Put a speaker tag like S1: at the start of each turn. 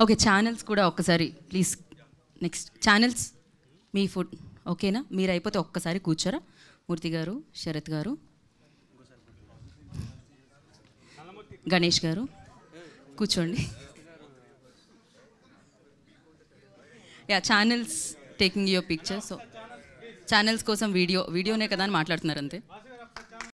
S1: okay channels కూడా ఒక్కసారి please next channels మీ ఫుడ్ ఓకేనా మీరు అయిపోతే ఒక్కసారి కూర్చోరా మూర్తి గారు శరత్ గారు గణేష్ గారు కూర్చోండి yeah channels taking your picture so channels కోసం వీడియో వీడియోనే కదా అని మాట్లాడుతున్నారు అంతే